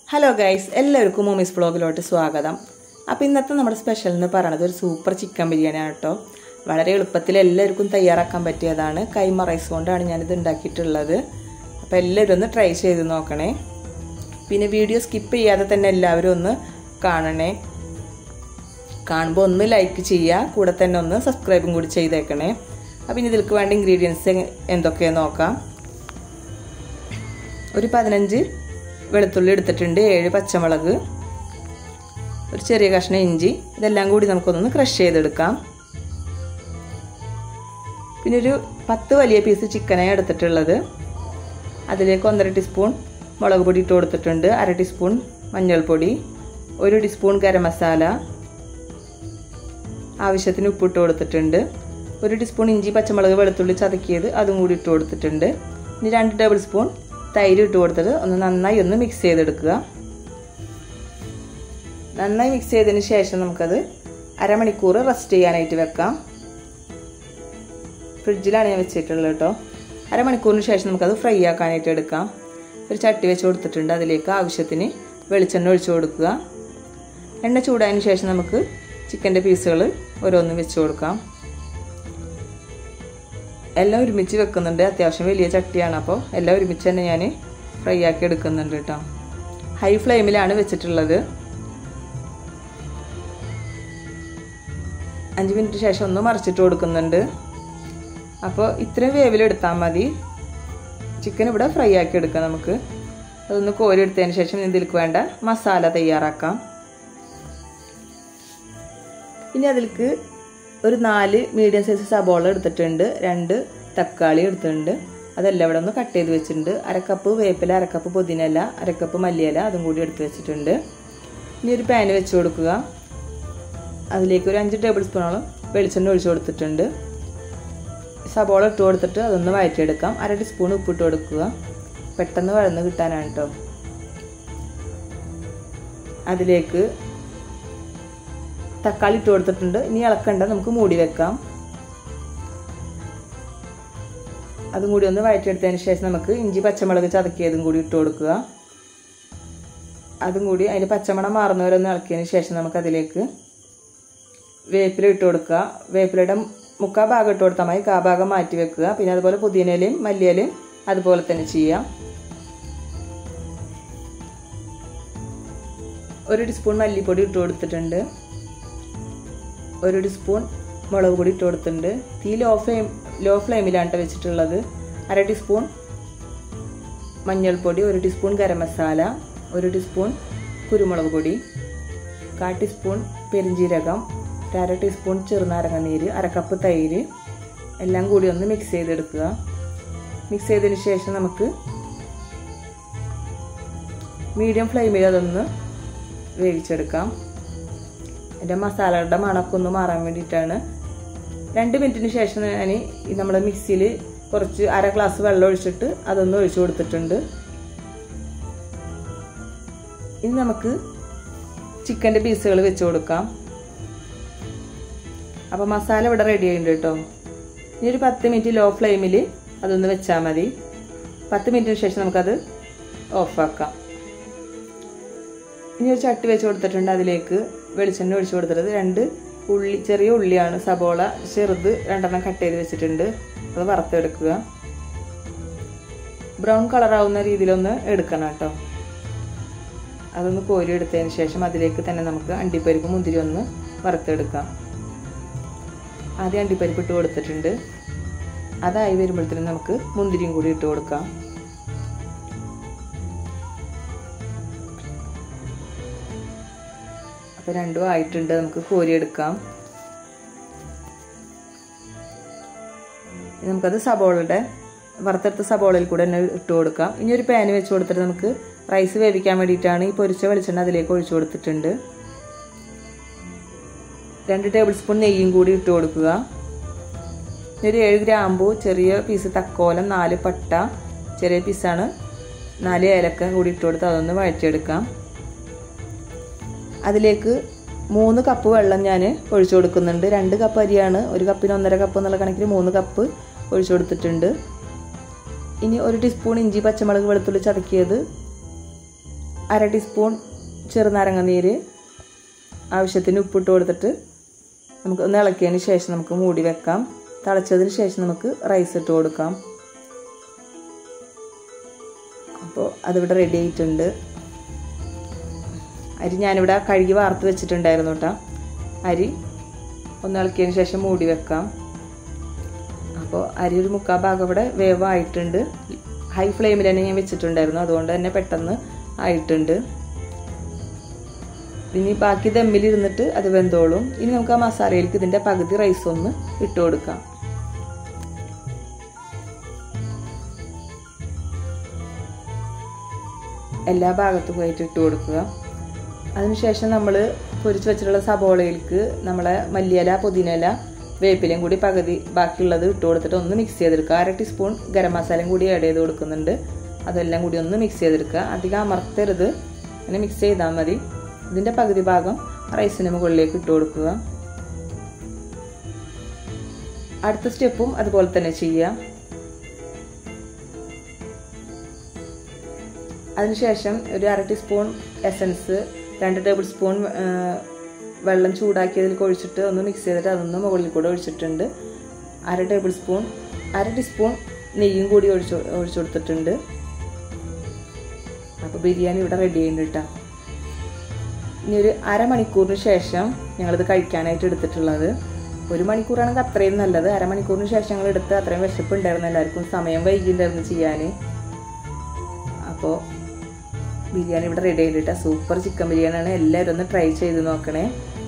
hello guys എല്ലാവർക്കും മൂമീസ് വ്ളോഗിലോട്ട് സ്വാഗതം അപ്പോൾ ഇന്നത്തെ നമ്മുടെ സ്പെഷ്യൽ എന്ന് പറയുന്നത് ഒരു സൂപ്പർ ചിക്കൻ ബിരിയാണിയാണ് കേട്ടോ വളരെ എളുപ്പത്തിൽ എല്ലാവർക്കും തയ്യാറാക്കാൻ പറ്റിയതാണ് കൈമ റൈസ് കൊണ്ടാണ് ഞാനിത് ഉണ്ടാക്കിയിട്ടുള്ളത് അപ്പോൾ എല്ലാവരും ഒന്ന് ട്രൈ ചെയ്ത് നോക്കണേ പിന്നെ വീഡിയോ സ്കിപ്പ് ചെയ്യാതെ തന്നെ എല്ലാവരും ഒന്ന് കാണണേ കാണുമ്പോൾ ഒന്ന് ലൈക്ക് ചെയ്യുക കൂടെ തന്നെ ഒന്ന് സബ്സ്ക്രൈബും കൂടി ചെയ്തേക്കണേ അപ്പം ഇനി ഇതിലേക്ക് വേണ്ട ഇൻഗ്രീഡിയൻസ് എന്തൊക്കെയാണെന്ന് നോക്കാം ഒരു പതിനഞ്ച് വെളുത്തുള്ളി എടുത്തിട്ടുണ്ട് ഏഴ് പച്ചമുളക് ഒരു ചെറിയ കഷ്ണം ഇഞ്ചി ഇതെല്ലാം കൂടി നമുക്കൊന്ന് ക്രഷ് ചെയ്തെടുക്കാം പിന്നെ ഒരു പത്ത് വലിയ പീസ് ചിക്കനാണ് എടുത്തിട്ടുള്ളത് അതിലേക്ക് ഒന്നര ടീസ്പൂൺ മുളക് പൊടി ഇട്ട് കൊടുത്തിട്ടുണ്ട് അര ടീസ്പൂൺ മഞ്ഞൾപ്പൊടി ഒരു ടീസ്പൂൺ ഗരം മസാല ആവശ്യത്തിന് ഉപ്പിട്ട് കൊടുത്തിട്ടുണ്ട് ഒരു ടീസ്പൂൺ ഇഞ്ചി പച്ചമുളക് വെളുത്തുള്ളി ചതക്കിയത് അതും കൂടി ഇട്ട് കൊടുത്തിട്ടുണ്ട് ഇനി രണ്ട് ടേബിൾ സ്പൂൺ തൈര് ഇട്ട് കൊടുത്തിട്ട് ഒന്ന് നന്നായി ഒന്ന് മിക്സ് ചെയ്തെടുക്കുക നന്നായി മിക്സ് ചെയ്തതിന് ശേഷം നമുക്കത് അരമണിക്കൂർ റെസ്റ്റ് ചെയ്യാനായിട്ട് വെക്കാം ഫ്രിഡ്ജിലാണ് ഞാൻ വെച്ചിട്ടുള്ളത് കേട്ടോ അരമണിക്കൂറിന് ശേഷം നമുക്കത് ഫ്രൈ ആക്കാനായിട്ട് എടുക്കാം ഒരു ചട്ടി വെച്ച് കൊടുത്തിട്ടുണ്ട് അതിലേക്ക് ആവശ്യത്തിന് വെളിച്ചെണ്ണ ഒഴിച്ചു കൊടുക്കുക എണ്ണ ചൂടായതിന് ശേഷം നമുക്ക് ചിക്കൻ്റെ പീസുകൾ ഓരോന്നും വെച്ച് കൊടുക്കാം എല്ലാം ഒരുമിച്ച് വെക്കുന്നുണ്ട് അത്യാവശ്യം വലിയ ചട്ടിയാണ് അപ്പോൾ എല്ലാം ഒരുമിച്ച് തന്നെ ഞാൻ ഫ്രൈ ആക്കി എടുക്കുന്നുണ്ട് കേട്ടോ ഹൈ ഫ്ലെയിമിലാണ് വെച്ചിട്ടുള്ളത് അഞ്ച് മിനിറ്റ് ശേഷം ഒന്ന് മറിച്ചിട്ട് കൊടുക്കുന്നുണ്ട് അപ്പോൾ ഇത്രയും വേവിലെടുത്താൽ മതി ചിക്കൻ ഇവിടെ ഫ്രൈ ആക്കി എടുക്കാം നമുക്ക് അതൊന്ന് കോരി എടുത്തതിന് ശേഷം ഇതിലേക്ക് വേണ്ട മസാല തയ്യാറാക്കാം ഇനി അതിലേക്ക് ഒരു നാല് മീഡിയം സൈസ് സബോള എടുത്തിട്ടുണ്ട് രണ്ട് തക്കാളി എടുത്തിട്ടുണ്ട് അതെല്ലാം ഇവിടെ ഒന്ന് കട്ട് ചെയ്ത് വെച്ചിട്ടുണ്ട് അരക്കപ്പ് വേപ്പില അരക്കപ്പ് പുതിനയില അരക്കപ്പ് മല്ലിയില അതും കൂടി എടുത്ത് വെച്ചിട്ടുണ്ട് ഇനി ഒരു പാന് വെച്ച് കൊടുക്കുക അതിലേക്ക് ഒരു അഞ്ച് ടേബിൾ സ്പൂണോളം വെളിച്ചെണ്ണ ഒഴിച്ചു കൊടുത്തിട്ടുണ്ട് സബോള ഇട്ട് കൊടുത്തിട്ട് അതൊന്ന് വഴറ്റിയെടുക്കാം അര ടീസ്പൂൺ ഉപ്പിട്ട് കൊടുക്കുക പെട്ടെന്ന് വഴന്ന് കിട്ടാനാണ് കേട്ടോ അതിലേക്ക് തക്കാളി ഇട്ട് കൊടുത്തിട്ടുണ്ട് ഇനി ഇളക്കണ്ട നമുക്ക് മൂടി വെക്കാം അതും കൂടി ഒന്ന് വഴറ്റിയെടുത്തതിന് ശേഷം നമുക്ക് ഇഞ്ചി പച്ചമുളക് ചതക്കിയതും കൂടി ഇട്ട് കൊടുക്കുക അതും കൂടി അതിൻ്റെ പച്ചമണം മാറുന്നവരൊന്ന് ഇളക്കിയതിന് ശേഷം നമുക്ക് അതിലേക്ക് വേപ്പില ഇട്ട് കൊടുക്കുക വേപ്പിലയുടെ മുക്കാ ഭാഗം ഇട്ട് കൊടുത്താൽ മതി കാ ഭാഗം മാറ്റി വെക്കുക പിന്നെ അതുപോലെ പുതിനയിലയും മല്ലിയിലയും അതുപോലെ തന്നെ ചെയ്യാം ഒരു ടീസ്പൂൺ മല്ലിപ്പൊടി ഇട്ട് കൊടുത്തിട്ടുണ്ട് ഒരു ടീസ്പൂൺ മുളക് പൊടി ഇട്ട് കൊടുത്തിട്ടുണ്ട് തീ ലോ ഫ്ലെയിം ലോ ഫ്ലെയിമിലാണ് വെച്ചിട്ടുള്ളത് അര ടീസ്പൂൺ മഞ്ഞൾപ്പൊടി ഒരു ടീസ്പൂൺ ഗരം മസാല ഒരു ടീസ്പൂൺ കുരുമുളക് പൊടി കാ ടീസ്പൂൺ പെരിഞ്ജീരകം അര ടീസ്പൂൺ ചെറുനാരങ്ങ നീര് അര കപ്പ് തൈര് എല്ലാം കൂടി ഒന്ന് മിക്സ് ചെയ്തെടുക്കുക മിക്സ് ചെയ്തതിന് ശേഷം നമുക്ക് മീഡിയം ഫ്ലെയിമിൽ അതൊന്ന് വേവിച്ചെടുക്കാം എൻ്റെ മസാലകളുടെ മണമൊക്കെ ഒന്ന് മാറാൻ വേണ്ടിയിട്ടാണ് രണ്ട് മിനിറ്റിന് ശേഷം ഞാൻ ഈ നമ്മുടെ മിക്സിയിൽ കുറച്ച് അര ഗ്ലാസ് വെള്ളം ഒഴിച്ചിട്ട് അതൊന്ന് ഒഴിച്ചു കൊടുത്തിട്ടുണ്ട് ഇനി നമുക്ക് ചിക്കൻ്റെ പീസുകൾ വെച്ച് കൊടുക്കാം അപ്പോൾ മസാല ഇവിടെ റെഡി ആയിട്ടുണ്ട് കേട്ടോ ഇനി ഒരു പത്ത് മിനിറ്റ് ലോ ഫ്ലെയിമിൽ അതൊന്ന് വെച്ചാൽ മതി പത്ത് മിനിറ്റിന് ശേഷം നമുക്കത് ഓഫാക്കാം ഇനി ഒരു ചട്ടി വെച്ച് കൊടുത്തിട്ടുണ്ട് അതിലേക്ക് വെളിച്ചെണ്ണ ഒഴിച്ചു കൊടുത്തിട്ട് രണ്ട് ഉള്ളി ചെറിയ ഉള്ളിയാണ് സബോള ചെറുത് രണ്ടെണ്ണം കട്ട് ചെയ്ത് വെച്ചിട്ടുണ്ട് അത് വറുത്തെടുക്കുക ബ്രൗൺ കളറാവുന്ന രീതിയിലൊന്ന് എടുക്കണം കേട്ടോ അതൊന്ന് കോരി എടുത്തതിന് ശേഷം അതിലേക്ക് തന്നെ നമുക്ക് അണ്ടിപ്പരിപ്പ് മുന്തിരി ഒന്ന് വറുത്തെടുക്കാം ആദ്യം അണ്ടിപ്പരിപ്പ് ഇട്ട് കൊടുത്തിട്ടുണ്ട് അതായി വരുമ്പോഴത്തേനും നമുക്ക് മുന്തിരിയും കൂടി ഇട്ട് കൊടുക്കാം അപ്പോൾ രണ്ടും ആയിട്ടുണ്ട് നമുക്ക് കോരിയെടുക്കാം നമുക്കത് സബോളയുടെ വറുത്തെടുത്ത സബോളയിൽ കൂടെ തന്നെ ഇട്ട് കൊടുക്കാം ഇനി ഒരു പാന് വെച്ച് കൊടുത്തിട്ട് നമുക്ക് റൈസ് വേവിക്കാൻ വേണ്ടിയിട്ടാണ് ഈ പൊരിച്ച വെളിച്ചെണ്ണ അതിലേക്ക് ഒഴിച്ചു കൊടുത്തിട്ടുണ്ട് രണ്ട് ടേബിൾ സ്പൂൺ നെയ്യും കൂടി ഇട്ട് കൊടുക്കുക ഒരു ഏഴ് ഗ്രാമ്പു ചെറിയ പീസ് തക്കോലം നാല് പട്ട ചെറിയ പീസാണ് നാല് ഏലക്ക കൂടി ഇട്ട് കൊടുത്ത് അതൊന്ന് വഴറ്റിയെടുക്കാം അതിലേക്ക് മൂന്ന് കപ്പ് വെള്ളം ഞാൻ ഒഴിച്ചു കൊടുക്കുന്നുണ്ട് രണ്ട് കപ്പ് അരിയാണ് ഒരു കപ്പിന് ഒന്നര കപ്പ് എന്നുള്ള കണക്കിന് മൂന്ന് കപ്പ് ഒഴിച്ചു കൊടുത്തിട്ടുണ്ട് ഇനി ഒരു ടീസ്പൂൺ ഇഞ്ചി പച്ചമുളക് വെളുത്തുള്ളി ചതക്കിയത് അര ടീസ്പൂൺ ചെറുനാരങ്ങ നീര് ആവശ്യത്തിന് ഉപ്പിട്ട് കൊടുത്തിട്ട് നമുക്ക് ഒന്ന് ഇളക്കിയതിന് ശേഷം നമുക്ക് മൂടി വെക്കാം തിളച്ചതിന് ശേഷം നമുക്ക് റൈസ് ഇട്ട് കൊടുക്കാം അപ്പോൾ അതിവിടെ റെഡി ആയിട്ടുണ്ട് അരി ഞാനിവിടെ കഴുകി വാർത്ത് വെച്ചിട്ടുണ്ടായിരുന്നു കേട്ടോ അരി ഒന്ന് ഇളക്കിയതിന് ശേഷം മൂടി വെക്കാം അപ്പോൾ അരി ഒരു മുക്കാൽ ഭാഗം ഇവിടെ വേവായിട്ടുണ്ട് ഹൈ ഫ്ലെയിമിൽ തന്നെ ഞാൻ വെച്ചിട്ടുണ്ടായിരുന്നു അതുകൊണ്ട് തന്നെ പെട്ടെന്ന് ആയിട്ടുണ്ട് ഇനി ബാക്കി ദമ്മിലിരുന്നിട്ട് അത് വെന്തോളും ഇനി നമുക്ക് ആ മസാലയിലേക്ക് ഇതിൻ്റെ പകുതി റൈസ് ഒന്ന് ഇട്ട് കൊടുക്കാം എല്ലാ ഭാഗത്തും പോയിട്ട് ഇട്ട് കൊടുക്കുക അതിനുശേഷം നമ്മൾ പൊരിച്ച് വെച്ചിട്ടുള്ള സബോളയിലേക്ക് നമ്മളെ മല്ലിയില പുതിനയില വേപ്പിലയും കൂടി പകുതി ബാക്കിയുള്ളത് ഇട്ട് കൊടുത്തിട്ട് ഒന്ന് മിക്സ് ചെയ്തെടുക്കുക അര ടീസ്പൂൺ ഗരം മസാലയും കൂടി ആഡ് ചെയ്ത് കൊടുക്കുന്നുണ്ട് അതെല്ലാം കൂടി ഒന്ന് മിക്സ് ചെയ്തെടുക്കുക അധികം അമർത്തരുത് അങ്ങനെ മിക്സ് ചെയ്താൽ മതി ഇതിൻ്റെ പകുതി ഭാഗം റൈസിന് മുകളിലേക്ക് ഇട്ട് കൊടുക്കുക അടുത്ത സ്റ്റെപ്പും അതുപോലെ തന്നെ ചെയ്യുക അതിനുശേഷം ഒരു അര ടീസ്പൂൺ എസൻസ് രണ്ട് ടേബിൾ സ്പൂൺ വെള്ളം ചൂടാക്കിയതിൽ ഒഴിച്ചിട്ട് ഒന്ന് മിക്സ് ചെയ്തിട്ട് അതൊന്ന് മുകളിൽ കൂടെ ഒഴിച്ചിട്ടുണ്ട് അര ടേബിൾ സ്പൂൺ അര ടീസ്പൂൺ നെയ്യും കൂടി ഒഴിച്ചു ഒഴിച്ചു കൊടുത്തിട്ടുണ്ട് അപ്പോൾ ബിരിയാണി ഇവിടെ റെഡി ചെയ്യുന്നുണ്ട് കേട്ടോ ഇനി ഒരു അരമണിക്കൂറിന് ശേഷം ഞങ്ങളിത് കഴിക്കാനായിട്ട് എടുത്തിട്ടുള്ളത് ഒരു മണിക്കൂറാണെങ്കിൽ അത്രയും നല്ലത് അരമണിക്കൂറിന് ശേഷം ഞങ്ങൾ എടുത്ത് അത്രയും വിശപ്പുണ്ടായിരുന്നു എല്ലാവർക്കും സമയം വൈകിണ്ടായിരുന്നു ചെയ്യാൻ അപ്പോൾ ബിരിയാണി ഇവിടെ റെഡി ആയിട്ടാ സൂപ്പർ ചിക്കൻ ബിരിയാണിയാണ് എല്ലാവരും ഒന്ന് ട്രൈ ചെയ്ത് നോക്കണേ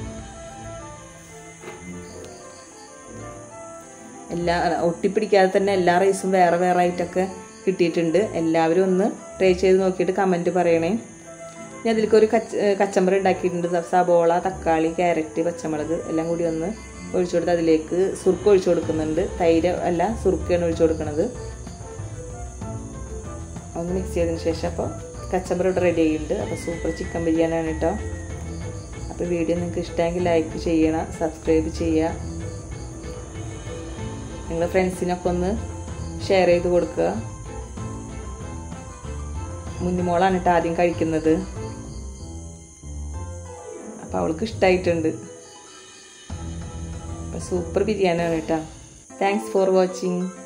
എല്ലാ ഒട്ടിപ്പിടിക്കാതെ തന്നെ എല്ലാ റൈസും വേറെ വേറെ ആയിട്ടൊക്കെ കിട്ടിയിട്ടുണ്ട് എല്ലാവരും ഒന്ന് ട്രൈ ചെയ്ത് നോക്കിയിട്ട് കമൻറ്റ് പറയണേ ഞാൻ അതിലേക്ക് ഒരു കച്ച കച്ചമ്പർ ഉണ്ടാക്കിയിട്ടുണ്ട് സബോള തക്കാളി ക്യാരറ്റ് പച്ചമുളക് എല്ലാം കൂടി ഒന്ന് ഒഴിച്ചു കൊടുത്ത് അതിലേക്ക് സുർക്ക് ഒഴിച്ചു കൊടുക്കുന്നുണ്ട് തൈര് അല്ല സുർക്കയാണ് ഒഴിച്ചു കൊടുക്കുന്നത് ഒന്ന് മിക്സ് ചെയ്തതിന് ശേഷം അപ്പോൾ കച്ചമ്പർ ഇവിടെ റെഡി ആയിട്ടുണ്ട് അപ്പോൾ സൂപ്പർ ചിക്കൻ ബിരിയാണിയാണ് കേട്ടോ അപ്പോൾ വീഡിയോ നിങ്ങൾക്ക് ഇഷ്ടമെങ്കിൽ ലൈക്ക് ചെയ്യണം സബ്സ്ക്രൈബ് ചെയ്യുക നിങ്ങളുടെ ഫ്രണ്ട്സിനൊക്കെ ഒന്ന് ഷെയർ ചെയ്ത് കൊടുക്കുക മുന്നുമോളാണ് കേട്ടോ ആദ്യം കഴിക്കുന്നത് അപ്പോൾ അവൾക്ക് ഇഷ്ടമായിട്ടുണ്ട് അപ്പോൾ സൂപ്പർ ബിരിയാണിയാണ് കേട്ടോ താങ്ക്സ് ഫോർ വാച്ചിങ്